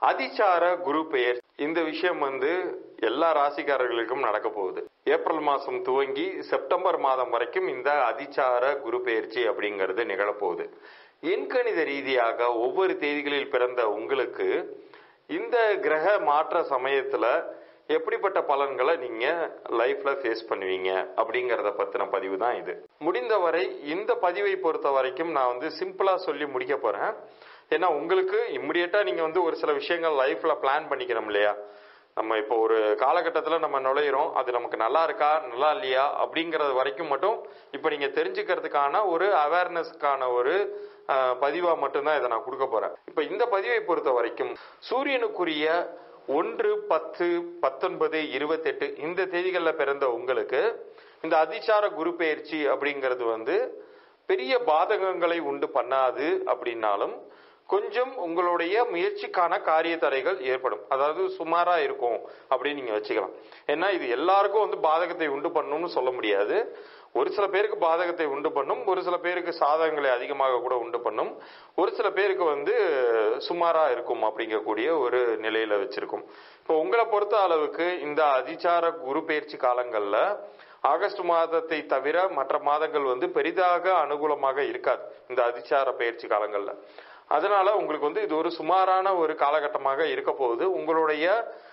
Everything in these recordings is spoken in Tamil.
அதிசார குரு பெயர் இந்த விஷயம் வந்து எல்லா ராசிக்காரர்களுக்கும் நடக்க போகுது ஏப்ரல் மாசம் துவங்கி செப்டம்பர் மாதம் வரைக்கும் இந்த அதிசார குரு பெயர்ச்சி அப்படிங்கிறது நிகழப்போகுது எண்கணித ரீதியாக ஒவ்வொரு தேதிகளில் பிறந்த உங்களுக்கு இந்த கிரக மாற்ற சமயத்துல எப்படிப்பட்ட பலன்களை நீங்க லைஃப்ல ஃபேஸ் பண்ணுவீங்க அப்படிங்கறத பத்தின பதிவு தான் இது முடிந்தவரை இந்த பதிவை பொறுத்த வரைக்கும் நான் வந்து சிம்பிளா சொல்லி முடிக்க போறேன் ஏன்னா உங்களுக்கு இம்மிடியட்டா நீங்க வந்து ஒரு சில விஷயங்கள் லைஃப்ல பிளான் பண்ணிக்கணும் இல்லையா நம்ம இப்போ ஒரு காலகட்டத்தில் நம்ம நுழையிறோம் அது நமக்கு நல்லா இருக்கா நல்லா இல்லையா அப்படிங்கறது வரைக்கும் மட்டும் இப்போ நீங்க தெரிஞ்சுக்கிறதுக்கான ஒரு அவேர்னஸ்க்கான ஒரு அஹ், பதிவா மட்டும்தான் இதை நான் கொடுக்க போறேன் இப்போ இந்த பதிவை பொறுத்த வரைக்கும் சூரியனுக்குரிய ஒன்று பத்து பத்தொன்பது இருபத்தெட்டு இந்த தேதிகளில் பிறந்த உங்களுக்கு இந்த அதிசார குரு பெயர்ச்சி அப்படிங்கிறது வந்து பெரிய பாதகங்களை உண்டு பண்ணாது அப்படின்னாலும் கொஞ்சம் உங்களுடைய முயற்சிக்கான காரிய தடைகள் ஏற்படும் அதாவது சுமாரா இருக்கும் அப்படின்னு நீங்க வச்சுக்கலாம் ஏன்னா இது எல்லாருக்கும் வந்து பாதகத்தை உண்டு பண்ணணும்னு சொல்ல முடியாது ஒரு சில பேருக்கு பாதகத்தை உண்டு பண்ணும் ஒரு சில பேருக்கு சாதகங்களை அதிகமாக கூட உண்டு பண்ணும் ஒரு சில பேருக்கு வந்து சுமாரா இருக்கும் அப்படிங்கக்கூடிய ஒரு நிலையில வச்சிருக்கும் இப்போ உங்களை பொறுத்த அளவுக்கு இந்த அதிசார குரு பயிற்சி காலங்கள்ல ஆகஸ்ட் மாதத்தை தவிர மற்ற மாதங்கள் வந்து பெரிதாக அனுகூலமாக இருக்காது இந்த அதிசார பயிற்சி காலங்கள்ல அதனால உங்களுக்கு வந்து இது ஒரு சுமாரான ஒரு காலகட்டமாக இருக்க போகுது உங்களுடைய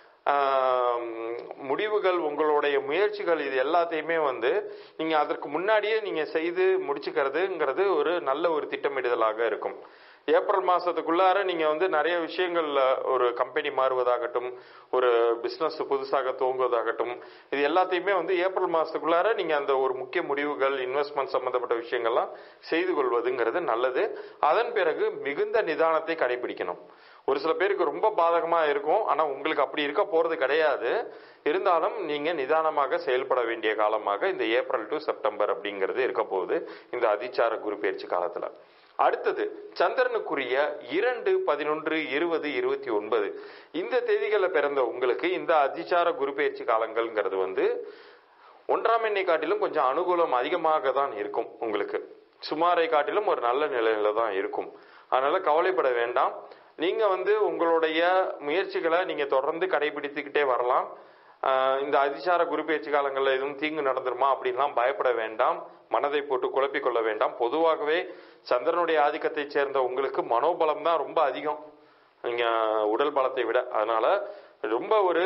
ஆம், முடிவுகள் உங்களுடைய முயற்சிகள் இது எல்லாத்தையுமே வந்து நீங்க அதற்கு முன்னாடியே நீங்க செய்து முடிச்சுக்கிறதுங்கிறது ஒரு நல்ல ஒரு திட்டமிடுதலாக இருக்கும் ஏப்ரல் மாசத்துக்குள்ளார நீங்க வந்து நிறைய விஷயங்கள்ல ஒரு கம்பெனி மாறுவதாகட்டும் ஒரு பிசினஸ் புதுசாக துவங்குவதாகட்டும் இது எல்லாத்தையுமே வந்து ஏப்ரல் மாசத்துக்குள்ளார நீங்க அந்த ஒரு முக்கிய முடிவுகள் இன்வெஸ்ட்மெண்ட் சம்பந்தப்பட்ட விஷயங்கள்லாம் செய்து கொள்வதுங்கிறது நல்லது அதன் பிறகு மிகுந்த நிதானத்தை கடைபிடிக்கணும் ஒரு சில பேருக்கு ரொம்ப பாதகமா இருக்கும் ஆனா உங்களுக்கு அப்படி இருக்க போறது கிடையாது இருந்தாலும் நீங்க நிதானமாக செயல்பட வேண்டிய காலமாக இந்த ஏப்ரல் டு செப்டம்பர் அப்படிங்கிறது இருக்க போகுது இந்த அதிச்சார குரு பயிற்சி காலத்துல அடுத்தது சந்திரனுக்குரிய இரண்டு பதினொன்று இருபது இருபத்தி ஒன்பது இந்த தேதிகளில் பிறந்த உங்களுக்கு இந்த அதிச்சார குரு பயிற்சி காலங்கள்ங்கிறது வந்து ஒன்றாம் எண்ணை காட்டிலும் கொஞ்சம் அனுகூலம் அதிகமாக தான் இருக்கும் உங்களுக்கு சுமாரை காட்டிலும் ஒரு நல்ல நிலையில தான் இருக்கும் அதனால கவலைப்பட வேண்டாம் நீங்க வந்து உங்களுடைய முயற்சிகளை நீங்க தொடர்ந்து கடைபிடித்துக்கிட்டே வரலாம் ஆஹ் இந்த அதிசார குரு பயிற்சி காலங்களில் எதுவும் தீங்கு நடந்துருமா அப்படின்லாம் பயப்பட வேண்டாம் மனதை போட்டு குழப்பிக் கொள்ள வேண்டாம் பொதுவாகவே சந்திரனுடைய ஆதிக்கத்தை சேர்ந்த உங்களுக்கு மனோபலம் தான் ரொம்ப அதிகம் நீங்க உடல் பலத்தை விட அதனால ரொம்ப ஒரு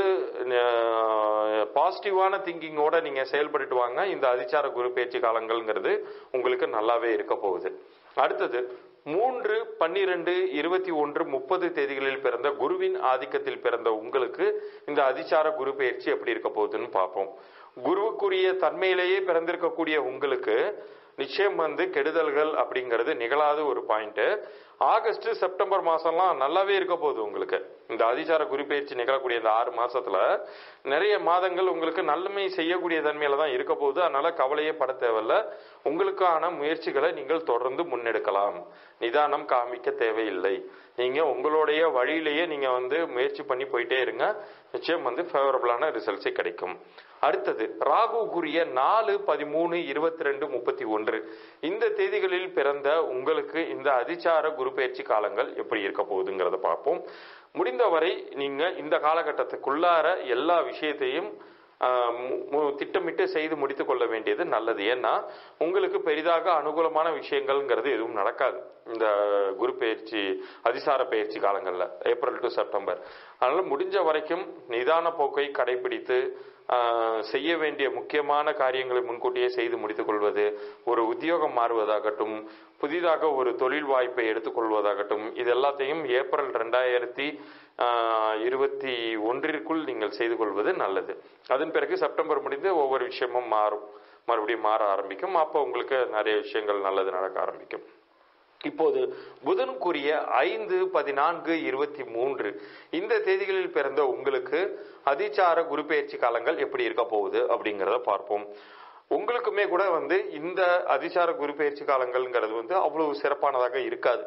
பாசிட்டிவான திங்கிங்கோட நீங்க செயல்பட்டுட்டு வாங்க இந்த அதிசார குரு பேச்சு காலங்கள்ங்கிறது உங்களுக்கு நல்லாவே இருக்க போகுது அடுத்தது மூன்று பன்னிரண்டு இருபத்தி ஒன்று முப்பது தேதிகளில் பிறந்த குருவின் ஆதிக்கத்தில் பிறந்த உங்களுக்கு இந்த அதிசார குரு பயிற்சி எப்படி இருக்க போகுதுன்னு பார்ப்போம் குருவுக்குரிய தன்மையிலேயே பிறந்திருக்கக்கூடிய உங்களுக்கு நிச்சயம் வந்து கெடுதல்கள் அப்படிங்கிறது நிகழாத ஒரு பாயிண்ட் ஆகஸ்ட் செப்டம்பர் மாசம்லாம் நல்லாவே இருக்க போகுது உங்களுக்கு இந்த அதிசார குறிப்பெயர்ச்சி நிகழக்கூடிய இந்த ஆறு மாசத்துல நிறைய மாதங்கள் உங்களுக்கு நன்மை செய்யக்கூடிய தன்மையில தான் இருக்க போகுது அதனால கவலையே பட தேவையில்ல உங்களுக்கான முயற்சிகளை நீங்கள் தொடர்ந்து முன்னெடுக்கலாம் நிதானம் காமிக்க தேவையில்லை நீங்க உங்களுடைய வழியிலேயே நீங்க வந்து முயற்சி பண்ணி போயிட்டே இருங்க நிச்சயம் வந்து ஃபேவரபிளான ரிசல்ட்ஸே கிடைக்கும் அடுத்தது ராகுக்குரிய நாலு பதிமூணு இருபத்தி ரெண்டு முப்பத்தி ஒன்று இந்த தேதிகளில் பிறந்த உங்களுக்கு இந்த அதிசார குரு பயிற்சி காலங்கள் எப்படி இருக்க போகுதுங்கிறத பார்ப்போம் முடிந்தவரை நீங்க இந்த காலகட்டத்துக்குள்ளார எல்லா விஷயத்தையும் ஆஹ், மு- மு- திட்டமிட்டு செய்து முடித்துக் கொள்ள வேண்டியது நல்லது ஏன்னா உங்களுக்கு பெரிதாக அனுகூலமான விஷயங்கள்ங்கிறது எதுவும் நடக்காது இந்த குரு பயிற்சி அதிசார பயிற்சி காலங்களில் ஏப்ரல் டு செப்டம்பர் அதனால முடிஞ்ச வரைக்கும் நிதான போக்கை கடைபிடித்து ஆஹ், செய்ய வேண்டிய முக்கியமான காரியங்களை முன்கூட்டியே செய்து முடித்துக் கொள்வது ஒரு உத்தியோகம் மாறுவதாகட்டும் புதிதாக ஒரு தொழில் வாய்ப்பை எடுத்துக்கொள்வதாகட்டும் இது எல்லாத்தையும் ஏப்ரல் ரெண்டாயிரத்தி இருபத்தி ஒன்றிற்குள் நீங்கள் செய்து கொள்வது நல்லது அதன் பிறகு செப்டம்பர் முடிந்து ஒவ்வொரு விஷயமும் மாறும் மறுபடியும் மாற ஆரம்பிக்கும் அப்போ உங்களுக்கு நிறைய விஷயங்கள் நல்லது நடக்க ஆரம்பிக்கும் இப்போது புதனுக்குரிய ஐந்து பதினான்கு இருபத்தி மூன்று இந்த தேதிகளில் பிறந்த உங்களுக்கு அதிச்சார குரு பெயர்ச்சி காலங்கள் எப்படி இருக்க போகுது அப்படிங்கிறத பார்ப்போம் உங்களுக்குமே கூட வந்து இந்த அதிசார குரு பெயர்ச்சி காலங்கள்ங்கிறது வந்து அவ்வளவு சிறப்பானதாக இருக்காது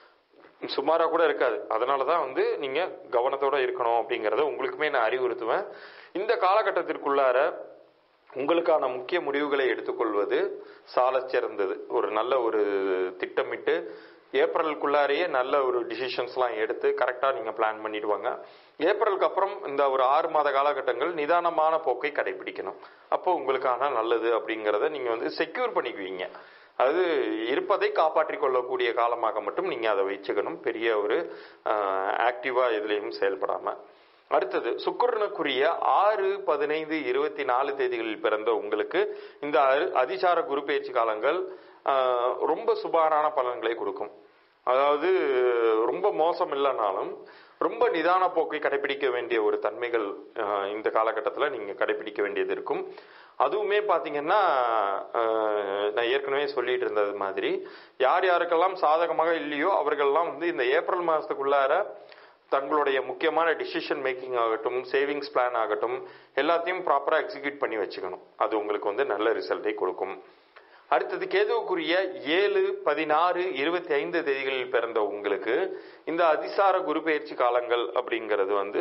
சுமாரா கூட இருக்காது அதனால தான் வந்து நீங்க கவனத்தோட இருக்கணும் அப்படிங்கறத உங்களுக்குமே நான் அறிவுறுத்துவேன் இந்த காலகட்டத்திற்குள்ளார உங்களுக்கான முக்கிய முடிவுகளை எடுத்துக்கொள்வது சாலச் சிறந்தது ஒரு நல்ல ஒரு திட்டமிட்டு ஏப்ரலுக்குள்ளாரையே நல்ல ஒரு டிசிஷன்ஸ்லாம் எடுத்து கரெக்டாக நீங்கள் பிளான் பண்ணிடுவாங்க ஏப்ரலுக்கு அப்புறம் இந்த ஒரு ஆறு மாத காலகட்டங்கள் நிதானமான போக்கை கடைபிடிக்கணும் அப்போ உங்களுக்கான நல்லது அப்படிங்கிறத நீங்கள் வந்து செக்யூர் பண்ணிக்குவீங்க அது இருப்பதை காப்பாற்றிக் கொள்ளக்கூடிய காலமாக மட்டும் நீங்கள் அதை வச்சுக்கணும் பெரிய ஒரு ஆக்டிவாக எதுலேயும் செயல்படாமல் அடுத்தது சுக்கிரனுக்குரிய ஆறு பதினைந்து இருபத்தி நாலு தேதிகளில் பிறந்த உங்களுக்கு இந்த அ- அதிசார குரு பயிற்சி காலங்கள் ஆஹ், ரொம்ப சுமாரான பலன்களை கொடுக்கும் அதாவது ரொம்ப மோசம் இல்லைனாலும் ரொம்ப நிதான போக்கை கடைபிடிக்க வேண்டிய ஒரு தன்மைகள் ஆஹ், இந்த காலகட்டத்தில் நீங்கள் கடைபிடிக்க வேண்டியது இருக்கும் அதுவுமே பார்த்தீங்கன்னா ஆஹ், நான் ஏற்கனவே சொல்லிட்டு இருந்தது மாதிரி யார் யாருக்கெல்லாம் சாதகமாக இல்லையோ அவர்கள்லாம் வந்து இந்த ஏப்ரல் மாதத்துக்குள்ளார தங்களுடைய முக்கியமான டிசிஷன் மேக்கிங் ஆகட்டும் சேவிங்ஸ் பிளான் ஆகட்டும் எல்லாத்தையும் ப்ராப்பராக எக்ஸிக்யூட் பண்ணி வச்சுக்கணும் அது உங்களுக்கு வந்து நல்ல ரிசல்ட்டை கொடுக்கும் அடுத்தது கேதுவுக்குரிய ஏழு பதினாறு இருபத்தி ஐந்து தேதிகளில் பிறந்த உங்களுக்கு இந்த அதிசார குரு பயிற்சி காலங்கள் அப்படிங்கிறது வந்து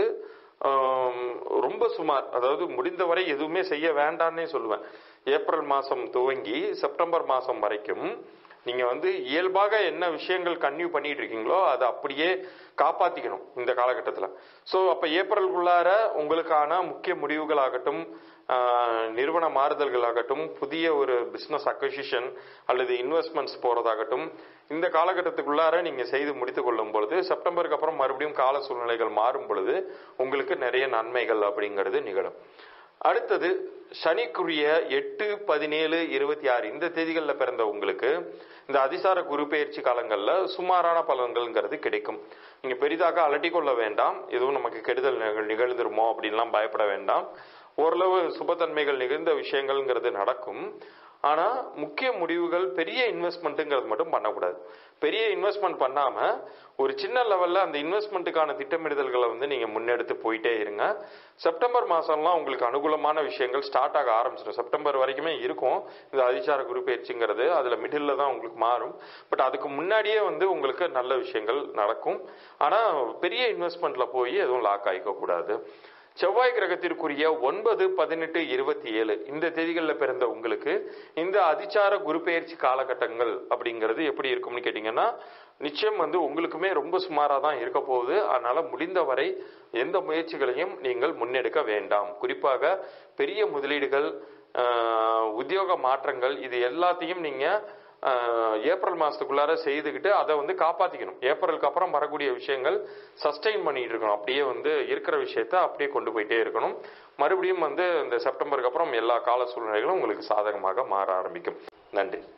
ஆம், ரொம்ப சுமார் அதாவது முடிந்தவரை எதுவுமே செய்ய வேண்டாம்னே சொல்லுவேன் ஏப்ரல் மாதம் துவங்கி செப்டம்பர் மாதம் வரைக்கும் நீங்க வந்து இயல்பாக என்ன விஷயங்கள் கன்டினியூ பண்ணிட்டு இருக்கீங்களோ அதை அப்படியே காப்பாத்திக்கணும் இந்த காலகட்டத்தில் ஸோ அப்போ ஏப்ரலுக்குள்ளார உங்களுக்கான முக்கிய முடிவுகளாகட்டும் ஆஹ், நிறுவன மாறுதல்களாகட்டும் புதிய ஒரு பிஸ்னஸ் அக்விசிஷன் அல்லது இன்வெஸ்ட்மெண்ட்ஸ் போறதாகட்டும் இந்த காலகட்டத்துக்குள்ளார நீங்க செய்து முடித்து கொள்ளும் பொழுது செப்டம்பருக்கு அப்புறம் மறுபடியும் கால சூழ்நிலைகள் மாறும் பொழுது உங்களுக்கு நிறைய நன்மைகள் அப்படிங்கிறது நிகழும் அடுத்தது சனிக்குரிய எட்டு பதினேழு இருபத்தி ஆறு இந்த தேதிகளில் பிறந்த உங்களுக்கு இந்த அதிசார குரு பெயர்ச்சி காலங்களில் சுமாரான பலன்கள்ங்கிறது கிடைக்கும் நீங்கள் பெரிதாக அலட்டி கொள்ள வேண்டாம் எதுவும் நமக்கு கெடுதல் நிகழ் நிகழ்ந்துருமோ அப்படின்லாம் பயப்பட வேண்டாம் ஓரளவு சுபத்தன்மைகள் நிகழ்ந்த விஷயங்கள்ங்கிறது நடக்கும் ஆனால் முக்கிய முடிவுகள் பெரிய இன்வெஸ்ட்மெண்ட்டுங்கிறது மட்டும் பண்ணக்கூடாது பெரிய இன்வெஸ்ட்மெண்ட் பண்ணாமல் ஒரு சின்ன லெவலில் அந்த இன்வெஸ்ட்மெண்ட்டுக்கான திட்டமிடுதல்களை வந்து நீங்கள் முன்னெடுத்து போயிட்டே இருங்க செப்டம்பர் மாதம்லாம் உங்களுக்கு அனுகூலமான விஷயங்கள் ஸ்டார்ட் ஆக ஆரம்பிச்சிடும் செப்டம்பர் வரைக்குமே இருக்கும் இந்த அதிசார குரு பயிற்சிங்கிறது அதில் மிடில் தான் உங்களுக்கு மாறும் பட் அதுக்கு முன்னாடியே வந்து உங்களுக்கு நல்ல விஷயங்கள் நடக்கும் ஆனால் பெரிய இன்வெஸ்ட்மெண்ட்டில் போய் எதுவும் லாக் ஆகிக்க கூடாது செவ்வாய் கிரகத்திற்குரிய ஒன்பது பதினெட்டு இருபத்தி ஏழு இந்த தேதிகளில் பிறந்த உங்களுக்கு இந்த அதிச்சார குரு பெயர்ச்சி காலகட்டங்கள் அப்படிங்கிறது எப்படி இருக்கும்னு கேட்டிங்கன்னா நிச்சயம் வந்து உங்களுக்குமே ரொம்ப சுமாராக தான் இருக்க போகுது அதனால முடிந்தவரை எந்த முயற்சிகளையும் நீங்கள் முன்னெடுக்க வேண்டாம் குறிப்பாக பெரிய முதலீடுகள் ஆஹ், உத்தியோக மாற்றங்கள் இது எல்லாத்தையும் நீங்கள் ஆஹ், ஏப்ரல் மாதத்துக்குள்ளார செய்துக்கிட்டு அதை வந்து காப்பாற்றிக்கணும் ஏப்ரலுக்கு அப்புறம் வரக்கூடிய விஷயங்கள் சஸ்டெயின் பண்ணிட்டு இருக்கணும் அப்படியே வந்து இருக்கிற விஷயத்த அப்படியே கொண்டு போயிட்டே இருக்கணும் மறுபடியும் வந்து இந்த செப்டம்பருக்கு அப்புறம் எல்லா கால சூழ்நிலைகளும் உங்களுக்கு சாதகமாக மாற ஆரம்பிக்கும் நன்றி